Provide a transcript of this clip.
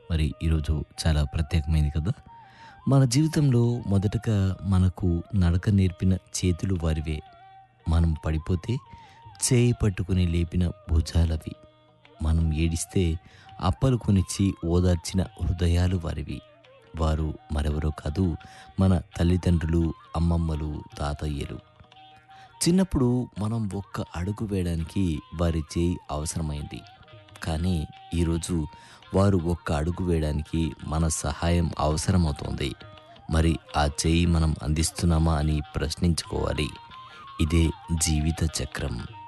మరి ఈరోజు చాలా ప్రత్యేకమైంది కదా మన జీవితంలో మొదటగా మనకు నడక నేర్పిన చేతులు వారివే మనం పడిపోతే చేయి పట్టుకుని లేపిన భుజాలవి మనం ఏడిస్తే అప్పలు కొనిచ్చి ఓదార్చిన హృదయాలు వారివి వారు మరెవరో కాదు మన తల్లిదండ్రులు అమ్మమ్మలు తాతయ్యలు చిన్నప్పుడు మనం ఒక్క అడుగు వేయడానికి వారి చేయి అవసరమైంది కానీ ఈరోజు వారు ఒక్క అడుగు వేయడానికి మన సహాయం అవసరమవుతోంది మరి ఆ చేయి మనం అందిస్తున్నామా అని ప్రశ్నించుకోవాలి ఇదే జీవిత చక్రం